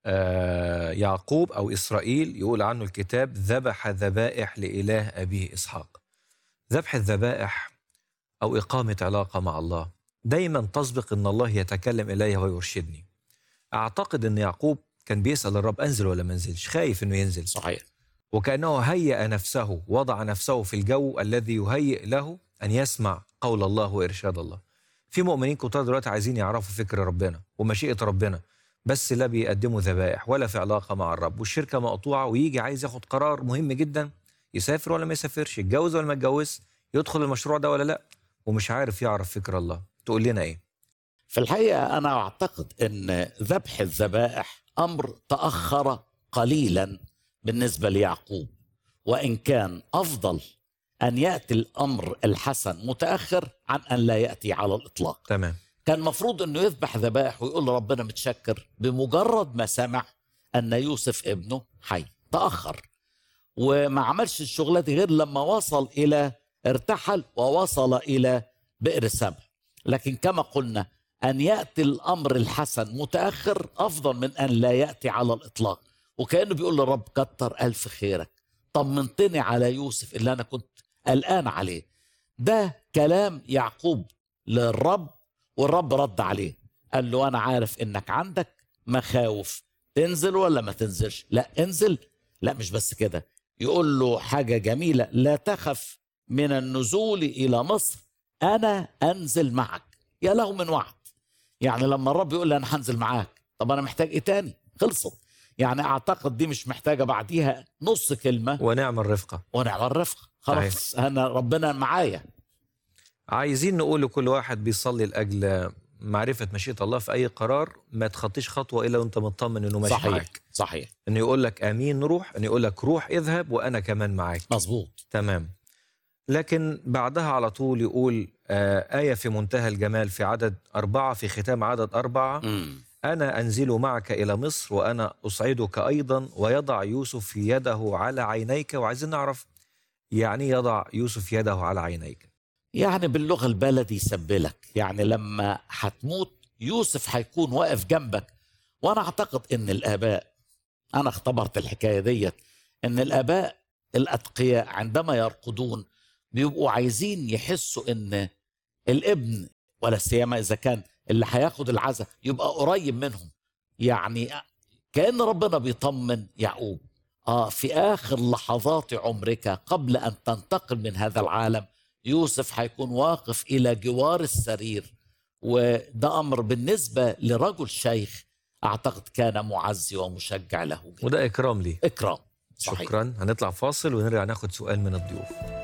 آه يعقوب أو إسرائيل يقول عنه الكتاب ذبح ذبائح لإله أبيه إسحاق ذبح الذبائح أو إقامة علاقة مع الله دايما تسبق أن الله يتكلم إلي ويرشدني أعتقد أن يعقوب كان بيسأل الرب أنزل ولا ما انزلش خايف أنه ينزل صحيح وكأنه هيأ نفسه وضع نفسه في الجو الذي يهيئ له أن يسمع قول الله وإرشاد الله في مؤمنين كتار دلوقتي عايزين يعرفوا فكر ربنا ومشيئة ربنا بس لا بيقدموا ذبائح ولا في علاقة مع الرب والشركة مقطوعة ويجي عايز ياخد قرار مهم جدا يسافر ولا ما يسافرش يتجوز ولا ما يتجوز يدخل المشروع ده ولا لا ومش عارف يعرف فكر الله تقول لنا ايه في الحقيقة أنا أعتقد أن ذبح الذبائح أمر تأخر قليلا بالنسبة ليعقوب وإن كان أفضل أن يأتي الأمر الحسن متأخر عن أن لا يأتي على الإطلاق تمام كان مفروض أنه يذبح ذبائح ويقول لربنا متشكر بمجرد ما سمع أن يوسف ابنه حي تأخر وما عملش الشغلة دي غير لما وصل إلى ارتحل ووصل إلى بئر سبع لكن كما قلنا أن يأتي الأمر الحسن متأخر أفضل من أن لا يأتي على الإطلاق وكأنه بيقول للرب كتر ألف خيرك طمنتني على يوسف اللي أنا كنت قلقان عليه ده كلام يعقوب للرب والرب رد عليه قال له أنا عارف إنك عندك مخاوف تنزل ولا ما تنزلش لا انزل لا مش بس كده يقول له حاجة جميلة لا تخف من النزول إلى مصر أنا أنزل معك يا له من وعد يعني لما الرب يقول لي أنا هنزل معاك طب أنا محتاج إيه تاني خلصت يعني أعتقد دي مش محتاجة بعديها نص كلمة ونعم الرفقة ونعم الرفقة خلاص أنا ربنا معايا عايزين نقول لكل واحد بيصلي لأجل معرفة مشيئة الله في أي قرار ما تخطيش خطوة إلا وأنت مطمن إنه ماشي صحيح معاك صحيح إنه يقول لك آمين نروح إنه يقول لك روح اذهب وأنا كمان معاك مظبوط تمام لكن بعدها على طول يقول آه آية في منتهى الجمال في عدد أربعة في ختام عدد أربعة مم. أنا أنزل معك إلى مصر وأنا أصعدك أيضا ويضع يوسف يده على عينيك وعايزين نعرف يعني يضع يوسف يده على عينيك يعني باللغة البلدي يسبلك يعني لما هتموت يوسف هيكون واقف جنبك وأنا أعتقد إن الآباء أنا اختبرت الحكاية ديت إن الآباء الأتقياء عندما يرقدون بيبقوا عايزين يحسوا إن الابن ولا سيما إذا كان اللي هياخد العزاء يبقى قريب منهم يعني كأن ربنا بيطمن يعقوب آه في آخر لحظات عمرك قبل أن تنتقل من هذا العالم يوسف هيكون واقف إلى جوار السرير وده أمر بالنسبة لرجل شيخ أعتقد كان معزي ومشجع له جدا وده إكرام ليه إكرام صحيح شكرا هنطلع فاصل ونرجع ناخد سؤال من الضيوف